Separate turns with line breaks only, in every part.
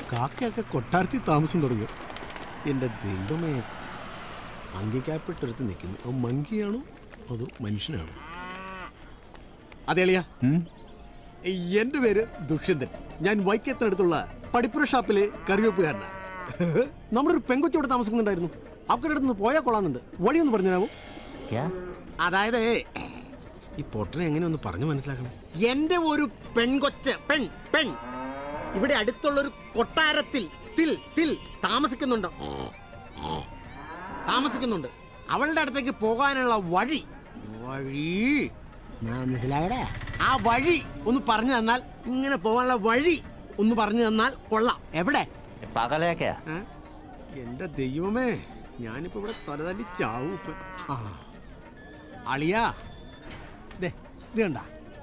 കാക്കയൊക്കെ കൊട്ടാരത്തിൽ താമസം തുടങ്ങി എൻ്റെ ദൈവമേ അങ്കിക്കാപ്പിട്ടടുത്ത് നിൽക്കുന്നു അത് മങ്കിയാണോ അതോ മനുഷ്യനാണോ അതെ അളിയ എൻ്റെ പേര് ദുഷ്യന്തൻ ഞാൻ വൈക്കത്തിനടുത്തുള്ള പടിപ്പുര ഷാപ്പിലെ കറിവെപ്പുകാരനാണ് നമ്മുടെ ഒരു പെങ്കൊച്ചി ഇവിടെ താമസിക്കുന്നുണ്ടായിരുന്നു അവരുടെ അടുത്ത് നിന്ന് പോയാൽ കൊള്ളാന്നുണ്ട് വഴിയൊന്ന് പറഞ്ഞുതരാമോ അതായത് ഈ പൊട്ടനെ എങ്ങനെ ഒന്ന് പറഞ്ഞു മനസ്സിലാക്കണം എന്റെ ഒരു പെൺകൊച്ച് പെൺ പെൺ ഇവിടെ അടുത്തുള്ള ഒരു കൊട്ടാരത്തിൽ തിൽ തിൽ താമസിക്കുന്നുണ്ട് താമസിക്കുന്നുണ്ട് അവളുടെ അടുത്തേക്ക് പോകാനുള്ള വഴി വഴി ഞാൻ മനസ്സിലായടാ ആ വഴി ഒന്ന് പറഞ്ഞു തന്നാൽ ഇങ്ങനെ പോകാനുള്ള വഴി ഒന്ന് പറഞ്ഞു തന്നാൽ കൊള്ളാം എവിടെ
पागल है क्या
ഏ? എന്റെ ദൈവമേ ഞാനിപ്പോ ഇവിടെ തലതല്ലി ചാവും ഇപ്പൊ ആ അളിയാ ദേ ഇത് കണ്ട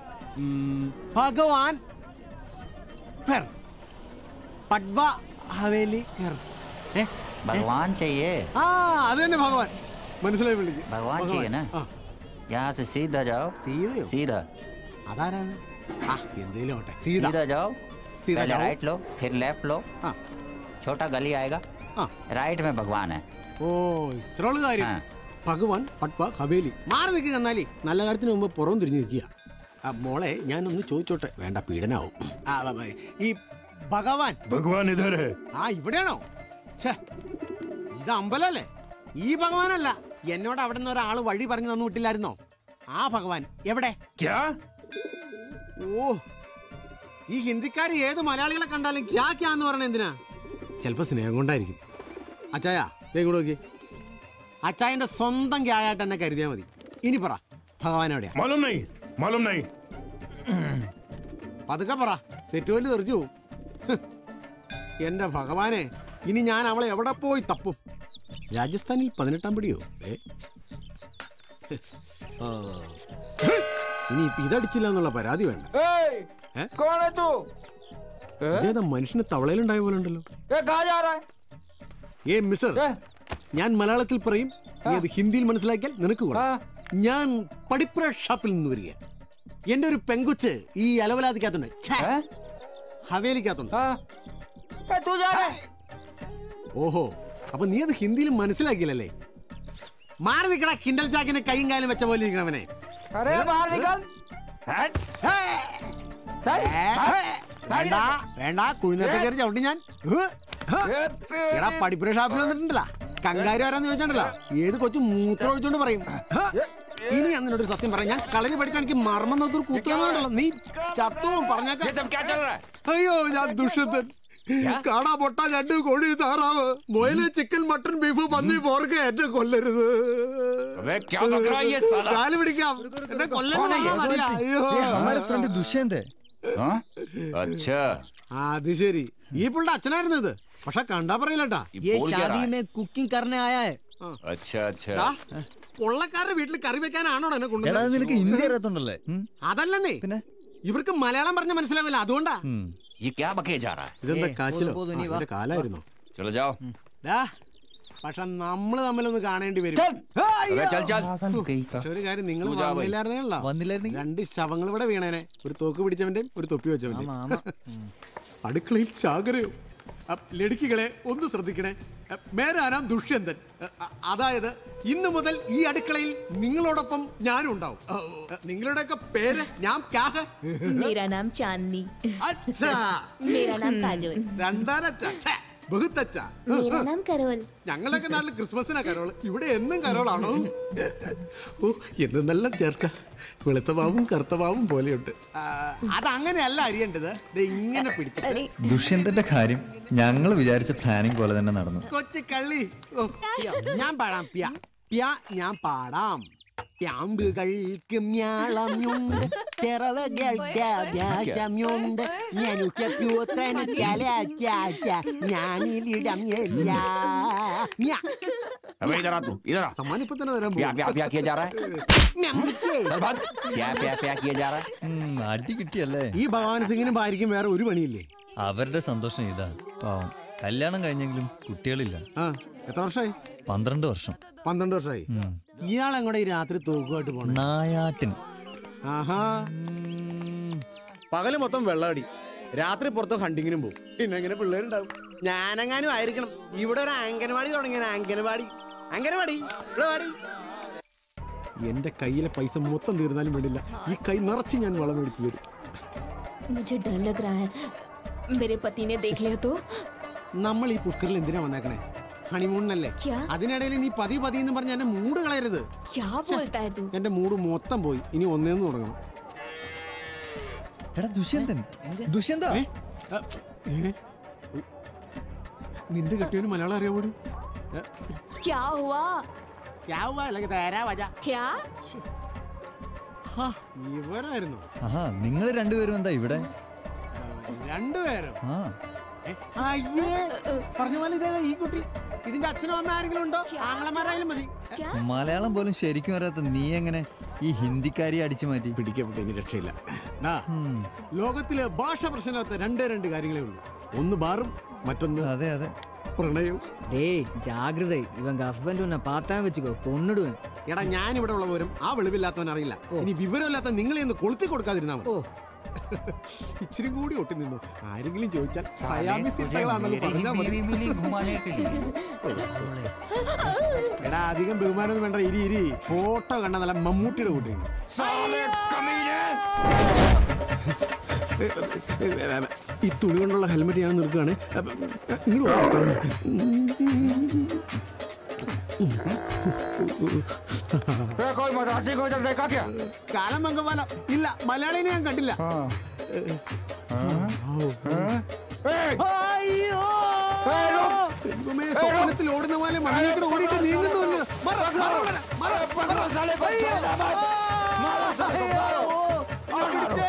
ഭഗവാൻ പെർ പഡ്വ ഹവേലി കെർ ഏ
भगवान चाहिए
ആ അത് തന്നെ ഭഗവാൻ മനസ്സിലായി വിളിക്ക്
भगवान चाहिए ना
ആ
यहाँ से सीधा जाओ
സീതയോ
सीधा
അതാരാണ് ആ എന്തേലും ആവട്ടെ സീത
सीधा जाओ
सीधा
पहले
जाओ।
राइट लो फिर लेफ्ट लो
ആ
छोटा गली आएगा
ആ
राइट में भगवान है
ഓ ഇത്രയുള്ള കാര്യം
ആ.
ഭഗവാൻ പട്വ ഹവേലി മാറി നിൽക്കുക എന്നാലേ നല്ല കാര്യത്തിന് മുമ്പ് പുറം തിരിഞ്ഞു നിൽക്കുക ആ, മോളെ ഞാനൊന്ന് ചോദിച്ചോട്ടെ വേണ്ട പീഡനാവും ആ, ആ, ആ, ഈ ഭഗവാൻ
भगवान इधर है
ആ ഇവിടെയാണോ ഛേ ഇത് അമ്പലമല്ലേ ഈ ഭഗവാനല്ല എന്നോട് അവിടെ നിന്ന് ഒരാൾ വഴി പറഞ്ഞു തന്നു വിട്ടില്ലായിരുന്നോ ആ ഭഗവാൻ എവിടെ
क्या
ഓ ഈ ഹിന്ദിക്കാർ ഏത് മലയാളികളെ കണ്ടാലും ക്യാ ക്യാ എന്ന് പറയണ എന്തിനാ ചിലപ്പോ സ്നേഹം കൊണ്ടായിരിക്കും അച്ചായ ദേ ഇങ്ങോട്ട് നോക്കി അച്ചായന്റെ സ്വന്തം ക്യായായിട്ട് എന്നെ കരുതിയാൽ മതി ഇനി പറ ഭഗവാൻ എവിടെയാ
मालूम नहीं मालूम नहीं
പതുക്കെ പറ സെറ്റ് വല്ലു തെറിച്ചു പോവും ഹ്. എന്റെ ഭഗവാനെ ഇനി ഞാൻ അവളെ എവിടെ പോയി തപ്പും രാജസ്ഥാനിൽ പതിനെട്ടാം പിടിയോ ഏ ആ. ഇനി ഇപ്പൊ ഇതടിച്ചില്ല എന്നുള്ള പരാതി വേണ്ട ഏ?
कौन है तू
ഇതേതാ മനുഷ്യന് തവളയിലുണ്ടായ പോലെ ഉണ്ടല്ലോ
ये कहाँ जा रहा है
ഏ മിസ്റ്റർ
ഏ?
ഞാൻ മലയാളത്തിൽ പറയും നീ അത് ഹിന്ദിയിൽ മനസ്സിലാക്കിയാൽ നിനക്ക് കൊള്ളാം.
ആ.
ഞാൻ പടിപ്പുര ഷാപ്പിൽ നിന്ന് വരിക എന്റെ ഒരു പെങ്കുച്ച് ഈ അലവലാതിക്കകത്തുണ്ട് ഛേ,
हैं?
ഹവേലിക്കകത്തുണ്ട്
हाँ ए, तू जा रहा है
ഓഹോ അപ്പൊ നീ അത് ഹിന്ദിയിൽ മനസ്സിലാക്കിയില്ലല്ലേ മാറി നിൽക്കണ കിണ്ടൽ ചാക്കിന് കൈയും കാലും വെച്ച പോലെ ഇരിക്കണവനെ
अरे बाहर निकल हट
ഹേ,
चल,
ഏ, ഹേ. വേണ്ട വേണ്ട കുഴിനത്തെ കയറി ചവിട്ടി ഞാൻ ഹ്, ഹ്.
ए, तेरे-
എടാ പഠിപ്പുര ഷാപ്പിൽ വന്നിട്ടുണ്ടല്ല കങ്കാരി ആരാന്ന് ചോദിച്ചിട്ടുണ്ടല്ലോ ഏത് കൊച്ചു മൂത്രം ഒഴിച്ചോണ്ട് പറയും ഹ! ഇനി എന്നോട് ഒരു സത്യം പറയാം ഞാൻ കളരി പഠിച്ചാൽ എനിക്ക് മർമ്മം നോക്കി ഒരു കുത്തുന്നുണ്ടല്ലോ നീ ചത്തുവും
ये
പറഞ്ഞേക്കാം
सब क्या चल रहा है
അയ്യോ ഞാൻ ദുഷ്യന്തൻ കാണാ പൊട്ട രണ്ട് കോഴി താറാവ് മൊയില് ചിക്കൻ മട്ടൺ ബീഫ് പന്നി പോർക്ക് എന്നെ കൊല്ലരുത്
अबे क्या बक रहा है ये साला
കാല് പിടിക്കാം എന്നെ കൊല്ലരുത് അയ്യോ
हमारे फ्रेंड दुष्यंत है
हाँ? अच्छा
അത് ശരി ഈ പുള്ളിയുടെ അച്ഛനായിരുന്നു ഇത് പക്ഷെ കണ്ടാ പറയില്ലട്ടാ
ये बोल क्या रहा है
में कुकिंग करने आया है
अच्छा अच्छा
ദാ, കൊള്ളക്കാരുടെ വീട്ടിൽ കറി വെക്കാനാണോ എന്നെ
എടാ
കൊണ്ടുവന്നത്
നിനക്ക് ഹിന്ദി അറിയത്തുണ്ടല്ലേ ഉം?
അതല്ലെന്നേ
പിന്നെ?
ഇവർക്ക് മലയാളം പറഞ്ഞ മനസ്സിലാവില്ല അതുകൊണ്ടാ
ഉം.
ये क्या बके जा रहा है
ഇതെന്താ
ഏ,
കാച്ചിലോ
പോതു, പോതു, നീ
ആ,
വാ.
ഇതിന്റെ കാലായിരുന്നോ
चलो जाओ
ഡാ പക്ഷെ നമ്മള് തമ്മിലൊന്ന് കാണേണ്ടി വരും
चल
ആ, അയ്യോ.
अबे चल चल
പക്ഷെ ഒരു കാര്യം നിങ്ങൾ
തൂ ജാ ബൈ.
വന്നില്ലായിരുന്നല്ലോ
വന്നില്ലായിരുന്നെങ്കിൽ?
രണ്ട് ശവങ്ങൾ ഇവിടെ വീണേനെ ഒരു തോക്ക് പിടിച്ചവന്റെയും ഒരു തൊപ്പി വെച്ചവന്റെയും
ആമാ, ആമാ.
അടുക്കളയിൽ ചാകരയോ അ, ലടുക്കികളെ ഒന്ന് ശ്രദ്ധിക്കണേ അ, മേരാനാം ദുഷ്യന്തൻ അ, അ, അതായത് ഇന്നു മുതൽ ഈ അടുക്കളയിൽ നിങ്ങളോടൊപ്പം ഞാനും ഉണ്ടാവും അ, അ, നിങ്ങളുടെയൊക്കെ പേര് ഞാൻ ക്യാഹ
मेरा नाम चांदनी
അച്ഛാ
मेरा नाम काजोल
രണ്ടാനച്ഛ ഛേ, ബഹുത്തച്ഛ
मेरा नाम करोल
ഞങ്ങളൊക്കെ നാട്ടിൽ ക്രിസ്മസിനാ കരോള് ഇവിടെ എന്നും കരോളാണോ ഓ എന്തെന്നെല്ലാം ചേർക്ക വെളുത്ത പാവും കറുത്ത പാവും പോലെയുണ്ട് ആ, അതങ്ങനെയല്ല അറിയേണ്ടത് ദേ ഇങ്ങനെ പിടിച്ചിട്ട്
ദുഷ്യന്തന്റെ കാര്യം ഞങ്ങൾ വിചാരിച്ച പ്ലാനിങ് പോലെ തന്നെ നടന്നു
കൊച്ചു കള്ളി ഓ, ഞാൻ പാടാം പ്യ പ്യ ഞാൻ പാടാം പ്യാമ്പുകൾക്ക് മ്യാളമുണ്ട് പിറവകൾക്ക് ആകാശമുണ്ട് ഞാനുറ്റപ്യൂത്രന് കലാച്ചാച്ച ഞാനിലിടം എല്ലാ മ്യാ.
अबे इधर आ तू इधर आ
സമ്മാനം ഇപ്പൊ തന്നെ തരാൻ
प्या प्या प्या किया जा रहा है
ഞമ്മക്കേ.
चल भाग प्या प्या प्या किया जा रहा है
ഉം, അടി കിട്ടിയല്ലേ
ഈ ഭഗവാൻ സിംഗിനും ഭാര്യയ്ക്കും വേറെ ഒരു പണിയില്ലേ
അവരുടെ സന്തോഷം ഇതാ പാവം കല്യാണം കഴിഞ്ഞെങ്കിലും കുട്ടികളില്ല
ആ എത്ര വർഷമായി
പന്ത്രണ്ട് വർഷം
പന്ത്രണ്ട് വർഷമായി ഇയാൾ എങ്ങോട്ട് ഈ രാത്രി തൂക്കുമായിട്ട് പോണേ
നായാട്ടിന്
ആഹാ പകല് മൊത്തം വെള്ളമടി രാത്രി പുറത്ത് ഹണ്ടിങ്ങിനും പോകും പിന്നെ എങ്ങനെ പിള്ളേരുണ്ടാവും ഞാനെങ്ങാനും ആയിരിക്കണം ഇവിടെ ഒരു അംഗനവാടി തുടങ്ങിയ അംഗനവാടി അംഗനവാടി ഇവിടെ വാടി എന്റെ കയ്യിലെ പൈസ മൊത്തം തീർന്നാലും വേണ്ടില്ല ഈ കൈ നിറച്ച് ഞാൻ വളം മേടിച്ചു തരും
मुझे डर लग रहा है मेरे पति ने देख लिया तो
നമ്മൾ ഈ പുഷ്കറിൽ എന്തിനാ വന്നേക്കണേ ഹണിമൂണിനല്ലേ
ക്യാ?
അതിനിടയിൽ നീ പതി പതി എന്ന് പറഞ്ഞ എന്റെ മൂഡ് കളയരുത്
क्या बोलता है तू
എന്റെ മൂഡ് മൊത്തം പോയി ഇനി ഒന്നേന്ന് തുടങ്ങണം
എടാ ദുഷ്യന്തൻ ദുഷ്യന്ത
ഏ? അ, ഏ? നിന്റെ കെട്ടിയവന് മലയാളം അറിയാവോടി
क्या हुआ
അല്ലെങ്കിൽ തേരാ വജ
क्या
ഹാ, ഇവരായിരുന്നു
ആഹാ നിങ്ങൾ രണ്ടുപേരും എന്താ ഇവിടെ
രണ്ടുപേരും
ആ
ഏ, അയ്യേ പറഞ്ഞ പോലെ ഇതേ ഈ കുട്ടി ഇതിന്റെ അച്ഛനും അമ്മ ആരെങ്കിലും ഉണ്ടോ ആങ്ങളമാരായാലും മതി
क्या
മലയാളം പോലും ശരിക്കും അറിയാത്ത നീ എങ്ങനെ ഈ ഹിന്ദിക്കാരി അടിച്ചു മാറ്റി
പിടിക്കപ്പെട്ട ഇനി രക്ഷയില്ല ഡാ, ലോകത്തിലെ ഭാഷ പ്രശ്നമില്ലാത്ത രണ്ടേ രണ്ട് കാര്യങ്ങളേ ഉള്ളൂ ഒന്ന് ബാറും മറ്റൊന്ന്
അതെ അതെ
പ്രണയവും
டேய் ஜாகிரதை இவங்க ஹஸ்பண்ட் உன்னை பார்த்தா வச்சுக்கோ கொன்னுடுவேன்
എടാ ഞാൻ ഇവിടെ ഉള്ള വിവരം ആ വെളിവില്ലാത്തവൻ അറിയില്ല ഇനി വിവരമില്ലാത്ത നിങ്ങളെ ഒന്ന് കൊളുത്തി കൊടുക്കാതിരുന്നാ മതി
ഓ
ഇച്ചിരി കൂടി ഒട്ടി നിന്നു ആരെങ്കിലും ചോദിച്ചാൽ സയാമി
मुझे
സിറ്റകളാണെന്ന്
मेरे ही
പറഞ്ഞാൽ മതി
मिली मिली घुमाने के लिए
എടാ അധികം ബഹുമാനമൊന്നും വേണ്ട ഇരി ഇരി ഫോട്ടോ കണ്ട നല്ല മമ്മൂട്ടിയുടെ കൂട്ടിയാണ് ഈ തുണി കൊണ്ടുള്ള ഹെൽമെറ്റ് ഞാൻ നിൽക്കുകയാണ് ഇങ്ങോട്ട്
कोई मदासी को इधर देखा क्या
കാലം മംഗവാല ഇല്ല മലയാളിനെ ഞാൻ കണ്ടില്ല അയ്യോ ദൈവമേ, സ്വപ്നത്തിൽ ഓടുന്ന പോലെ മണ്ണിലേക്ക് ഓടിയിട്ട് നീങ്ങുന്നു മറ, മറ, മറ, മറ, മറ. അയ്യോ. അയ്യോ. ആ, പിടിച്ചേ.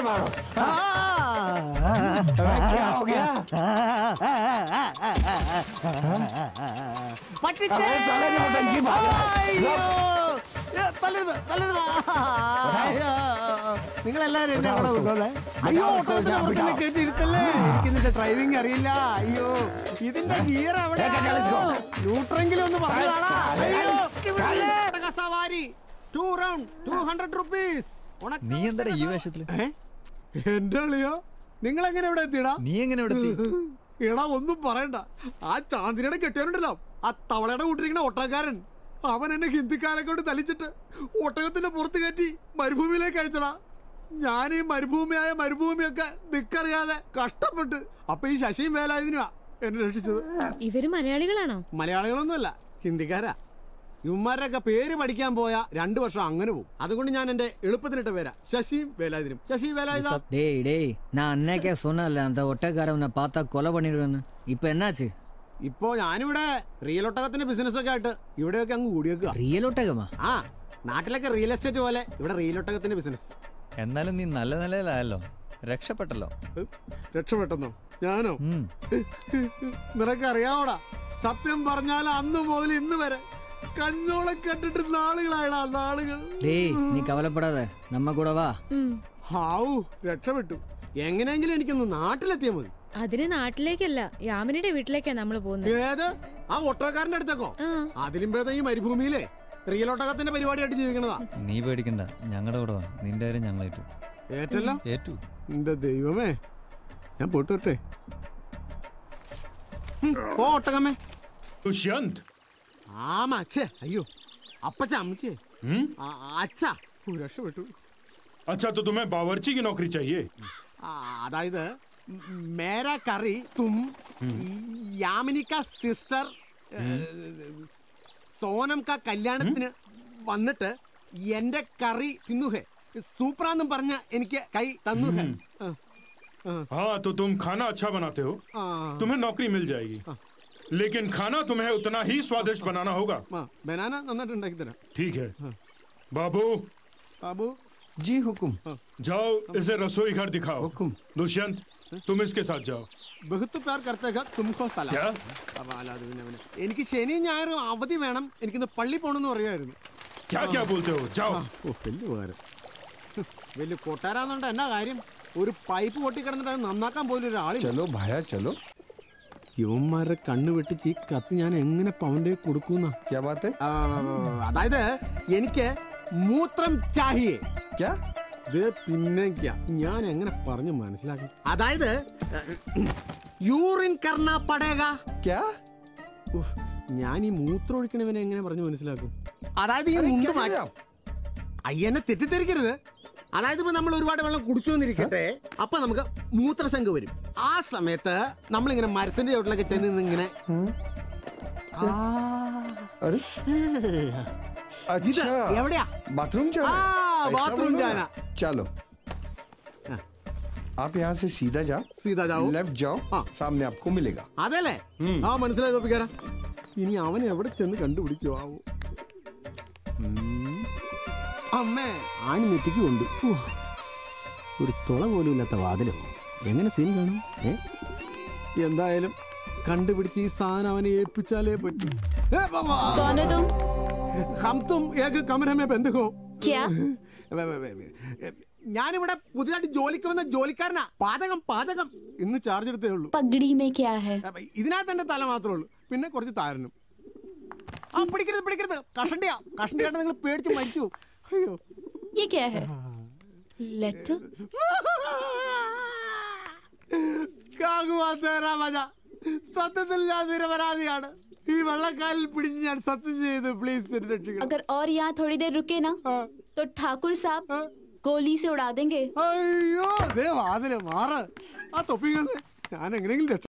പറ്റിച്ചേ. അയ്യോ. ഏ, തല്ലരുത്, തല്ലരുത്. അയ്യോ. നിങ്ങളെല്ലാരും എന്നെ അവിടെ കൊണ്ടുവന്നേ. അയ്യോ ഓട്ടോത്തിന് പുറത്തന്നെ കയറ്റി ഇരുത്തല്ലേ എനിക്ക് ഇതിന്റെ ഡ്രൈവിംഗ് അറിയില്ല അയ്യോ ഇതിന്റെ ഗിയർ അവിടെ ന്യൂട്രെങ്കിലും ഒന്ന് പറഞ്ഞതാടാ അയ്യോ ഒട്ടക സവാരി two round two hundred rupees
നീ എന്താടാ ഈ വേഷത്തില്
എന്റെ അളിയോ നിങ്ങൾ എങ്ങനെ ഇവിടെ എത്തിയടാ
നീ എങ്ങനെ ഇവിടെ എത്തി?
എടാ ഒന്നും പറയണ്ട ആ ചാന്ദിനിയുടെ കെട്ടിയാനുണ്ടല്ലോ ആ തവളയുടെ കൂട്ടിരിക്കുന്ന ഒട്ടക്കാരൻ അവൻ എന്നെ ഹിന്ദിക്കാരെ കൊണ്ട് തലിച്ചിട്ട് ഒട്ടകത്തിന്റെ പുറത്ത് കയറ്റി മരുഭൂമിയിലേക്ക് അയച്ചടാ ഞാൻ ഈ മരുഭൂമിയായ മരുഭൂമിയൊക്കെ ദിക്കറിയാതെ കഷ്ടപ്പെട്ട് അപ്പൊ ഈ ശശിയും വേലായുധനുവാ എന്നെ രക്ഷിച്ചത്
ഇവര് മലയാളികളാണോ
മലയാളികളൊന്നുമല്ല ഹിന്ദിക്കാരാ ഇവന്മാരുടെയൊക്കെ പേര് പഠിക്കാൻ പോയ രണ്ടു വർഷം അങ്ങനെ പോകും അതുകൊണ്ട് ഞാൻ എന്റെ എളുപ്പത്തിനിട്ട പേരാ ശശിയും വേലായുധനും ശശി വേലായുധ
டேய் டேய் நான் அன்னைக்கே சொன்னேன்ல அந்த ஒட்டக்காரன் உன்னை பார்த்தா கொலை பண்ணிடுவேன்னு இப்போ என்னாச்சு
ഇപ്പോ ഞാനിവിടെ റിയൽ ഒട്ടകത്തിന്റെ ബിസിനസ് ഒക്കെ ആയിട്ട് ഇവിടെയൊക്കെ അങ്ങ് കൂടിയേക്കുക
ரியல் ஒட்டகமா
ആ നാട്ടിലൊക്കെ റിയൽ എസ്റ്റേറ്റ് പോലെ ഇവിടെ റിയൽ ഒട്ടകത്തിന്റെ ബിസിനസ്
എന്നാലും നീ നല്ല നിലയിലായല്ലോ രക്ഷപ്പെട്ടല്ലോ
രക്ഷപ്പെട്ടെന്നോ ഞാനോ
ഉം.
നിനക്ക് അറിയാവോടാ സത്യം പറഞ്ഞാൽ അന്ന് മുതൽ ഇന്ന് വരെ കഞ്ഞോളം കണ്ടിട്ട് നാളുകളായടാ നാളുകൾ
டேய் நீ கவலைப்படாத நம்ம கூட வா
ഹാവു രക്ഷപ്പെട്ടു എങ്ങനെയെങ്കിലും എനിക്കൊന്ന് നാട്ടിലെത്തിയാൽ മതി
അതിന് നാട്ടിലേക്കല്ല യാമിനിയുടെ വീട്ടിലേക്കാ നമ്മൾ പോകുന്നത്
ഏത് ആ ഒട്ടകക്കാരന്റെ അടുത്തേക്കോ
ആ.
അതിലും ഭേദം ഈ മരുഭൂമിയിലെ റിയൽ ഒട്ടകത്തിന്റെ പരിപാടിയായിട്ട് ജീവിക്കണതാ
നീ പേടിക്കണ്ട ഞങ്ങളുടെ കൂടെ വാ നിന്റെ കാര്യം ഞങ്ങൾ ഏറ്റു
ഏറ്റല്ലോ
ഏറ്റു
എന്റെ ദൈവമേ ഞാൻ പോയിട്ട് വരട്ടെ ഉം, പോ ഒട്ടകമ്മേ
दुष्यंत
ആമ അച്ഛേ അയ്യോ അപ്പച്ച അമ്മച്ചേ ആ, അച്ഛ ഓ, രക്ഷപ്പെട്ടു
अच्छा तो तुम्हें बावर्ची की नौकरी चाहिए
ആ, അതായത് മ- മേരാ കറി തും യാമിനിക്ക സിസ്റ്റർ സോനം ക കല്യാണത്തിന് വന്നിട്ട് എന്റെ കറി തിന്നുഹേ സൂപ്പറാന്നും പറഞ്ഞ എനിക്ക് കൈ തന്നുഹേ ആ,
हाँ तो तुम खाना अच्छा बनाते हो
ആ,
तुम्हें नौकरी मिल जाएगी लेकिन खाना तुम्हें उतना ही स्वादिष्ट बनाना होगा
ആ, ബനാന നന്നായിട്ട് ഉണ്ടാക്കി തരാം
ठीक है बाबू
ബാബു
जी हुकुम
जाओ इसे रसोई घर दिखाओ
हुकुम
दुष्यंत तुम इसके साथ जाओ
ബഹുത്ത് പേർ കർത്തേക്ക തുംഖോ സ്ഥലം
क्या
അപ്പൊ അല്ല, അത് പിന്നെ പിന്നെ. എനിക്ക് ശനിയും ഞായറും അവധി വേണം എനിക്കിന്ന് പള്ളി പോണെന്ന് പറയുമായിരുന്നു
क्या क्या बोलते हो जाओ
ഓ വലിയ ഉപകാരം ഹ്, വലിയ കൊട്ടാരാന്നുണ്ട് എന്നാ കാര്യം ഒരു പൈപ്പ് പൊട്ടിക്കിടന്നിട്ട് അത് നന്നാക്കാൻ പോലും ഒരാളില്ല
चलो भाया चलो
യുവന്മാരുടെ കണ്ണ് വെട്ടിച്ച് ഈ കത്ത് ഞാൻ എങ്ങനെ പവന്റെ കൊടുക്കുന്ന
क्या बात है
അതായത് എനിക്ക് മൂത്രം ചാഹിയേ
क्या
ഇത് പിന്നെ ഞാൻ എങ്ങനെ പറഞ്ഞു മനസ്സിലാക്കി അതായത് യൂറിൻ കർണ പടേക
क्या
ഉഫ്, ഞാൻ ഈ മൂത്രം ഒഴിക്കണവനെ എങ്ങനെ പറഞ്ഞു മനസ്സിലാക്കും അതായത് ഈ മുണ്ട്
क्या कर रहे
മാറ്റി
हो आप?
അയ്യനെ തെറ്റിദ്ധരിക്കരുത് അതായത് ഇപ്പൊ നമ്മൾ ഒരുപാട് വെള്ളം കുടിച്ചു എന്നിരിക്കട്ടെ അപ്പൊ നമുക്ക് മൂത്രശങ്ക വരും ആ സമയത്ത് നമ്മളിങ്ങനെ മരത്തിന്റെ ചോട്ടിലൊക്കെ ചെന്ന് നിന്ന് ഇങ്ങനെ
अरे
ഇത്
अच्छा
എവിടെയാ
बाथरूम जाना है?
हाँ,
ऐसा
बाथरूम
बोलो ना।
जाना।
चलो आप यहाँ से सीधा जाओ
സീതാ ജാവോ
लेफ्ट जाओ
हाँ।
सामने आपको मिलेगा
അതല്ലേ ആ മനസ്സിലായി തോപ്പിക്കാരാ ഇനി അവൻ എവിടെ ചെന്ന് കണ്ടുപിടിക്കുവോ ആവോ ഉം. അമ്മേ ആണി നെറ്റിക്ക് കൊണ്ട് ഉവ്വ്. ഒരു തുള പോലും ഇല്ലാത്ത വാതിലോ എങ്ങനെ സീൻ കാണും ഏ എന്തായാലും കണ്ടുപിടിച്ച് ഈ സാധനം അവനെ ഏൽപ്പിച്ചാലേ പറ്റൂ ഏ, ബാബാ.
कौन है तुम
ഹം തും ഏക കമരമേ ബന്ധുക്കോ
क्या
വേ, വേ, വേ, വേ. എ, ഞാനിവിടെ പുതിയതായിട്ട് ജോലിക്ക് വന്ന ജോലിക്കാരനാ പാചകം പാചകം ഇന്ന് ചാർജ് എടുത്തേ ഉള്ളൂ
पगड़ी में क्या है
അപ്പൊ ഇതിനകത്ത് എന്റെ തല മാത്രമേ ഉള്ളൂ പിന്നെ കുറച്ച് താരനും ആ പിടിക്കരുത് പിടിക്കരുത് കഷണ്ടിയാ കഷണ്ടിയായിട്ട് നിങ്ങൾ പേടിച്ച് മരിച്ചു പോകും. അയ്യോ
ये क्या है लेटर
കാകുവാ തേരാ മജ സത്യത്തിൽ ഞാൻ നിരപരാധിയാണ് ഈ വെള്ളക്കാലിൽ പിടിച്ച് ഞാൻ സത്യം ചെയ്ത് പ്ലീസ് എന്നെ രക്ഷിക്കണം
अगर और यहाँ थोड़ी देर रुके ना
ആ.
तो ठाकुर साहब
हाँ।
गोली से उड़ा देंगे
അയ്യോ ദേ വാതില് മാറ് ആ തൊപ്പികള് ഞാൻ എങ്ങനെയെങ്കിലും